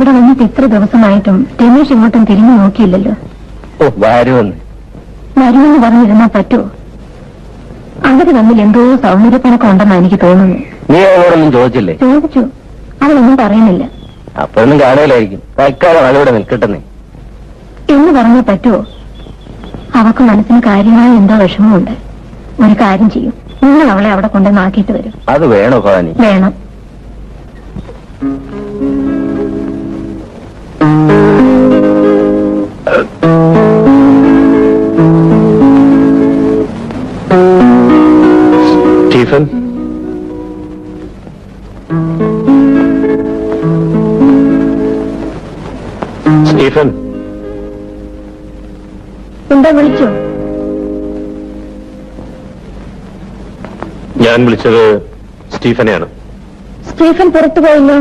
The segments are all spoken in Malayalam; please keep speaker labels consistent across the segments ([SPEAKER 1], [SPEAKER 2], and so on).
[SPEAKER 1] ഇവിടെ വന്നിട്ട് ഇത്ര ദിവസമായിട്ടും രമേശ് ഇങ്ങോട്ടും തിരിഞ്ഞു നോക്കിയില്ലല്ലോ
[SPEAKER 2] ഓ വരുമെന്ന്
[SPEAKER 1] വരുമെന്ന് പറഞ്ഞിരുന്നാ പറ്റുമോ അവര് തമ്മിൽ എന്തോ സൗന്ദര്യപ്പണക്കം ഉണ്ടെന്നാ എനിക്ക് തോന്നുന്നു
[SPEAKER 2] നീ അവളോടൊന്നും ചോദിച്ചില്ലേ
[SPEAKER 1] ചോദിച്ചു അവളൊന്നും പറയുന്നില്ല
[SPEAKER 2] അപ്പോഴൊന്നും കാണുകയില്ലായിരിക്കും തൽക്കാലം അതിവിടെ നിൽക്കട്ടെന്നേ
[SPEAKER 1] എന്ന് പറഞ്ഞാ പറ്റുമോ അവക്ക് മനസ്സിന് കാര്യമായ എന്തോ വിഷമമുണ്ട് ഒരു കാര്യം ചെയ്യും നിങ്ങൾ അവളെ അവിടെ കൊണ്ട് നാക്കിയിട്ട് വരും
[SPEAKER 2] അത് വേണോ ഭവാനി
[SPEAKER 1] വേണം
[SPEAKER 2] സ്റ്റീഫൻ സ്റ്റീഫൻ
[SPEAKER 1] എന്താ വിളിച്ചോ
[SPEAKER 2] ഞാൻ വിളിച്ചത് സ്റ്റീഫനെയാണ്
[SPEAKER 1] സ്റ്റീഫൻ പുറത്തു പോയല്ലോ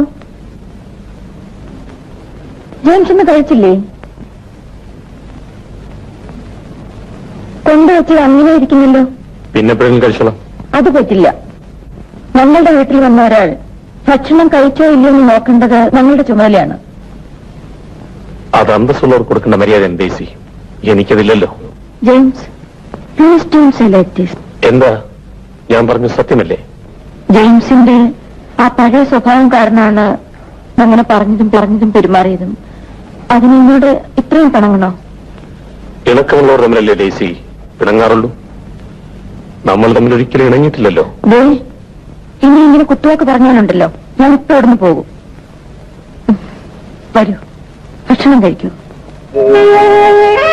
[SPEAKER 1] ജെയിംസ് ഇന്ന് കഴിച്ചില്ലേ കൊണ്ടുവച്ചത് അങ്ങനെ ഇരിക്കുന്നല്ലോ
[SPEAKER 2] പിന്നെ എപ്പോഴെങ്കിലും കഴിച്ചോളാം
[SPEAKER 1] അത് പറ്റില്ല ഞങ്ങളുടെ വീട്ടിൽ വന്ന ഒരാൾ ഭക്ഷണം കഴിച്ചോ ഇല്ലയോ എന്ന് നോക്കേണ്ടത് ഞങ്ങളുടെ ചുമതലയാണ്
[SPEAKER 2] അത് അന്തസ്സുള്ളവർ കൊടുക്കേണ്ട മര്യാദ ഡേസി എനിക്കതില്ലല്ലോ
[SPEAKER 1] James please don't say like this
[SPEAKER 2] എന്താ ഞാൻ പറഞ്ഞ സത്യമല്ലേ
[SPEAKER 1] ജെയിംസിന്റെ ആ പഴയ സ്വഭാവം കാരണമാണ് അങ്ങനെ പറഞ്ഞതും പറഞ്ഞതും പെരുമാറിയതും അതിനോട് ഇത്രയും പണങ്ങണോ
[SPEAKER 2] ഇണക്കമുള്ളവർ തമ്മിലല്ലേ ഡേസി ഇണങ്ങാറുള്ളൂ നമ്മൾ തമ്മിൽ ഒരിക്കലും ഇണങ്ങിയിട്ടില്ലല്ലോ
[SPEAKER 1] ദേ ഇനി ഇങ്ങനെ കുത്തുവാക്ക് പറഞ്ഞാലുണ്ടല്ലോ ഞാൻ ഇപ്പൊ ഇവിടുന്ന് പോകും ഉം. വരൂ ഭക്ഷണം കഴിക്കൂ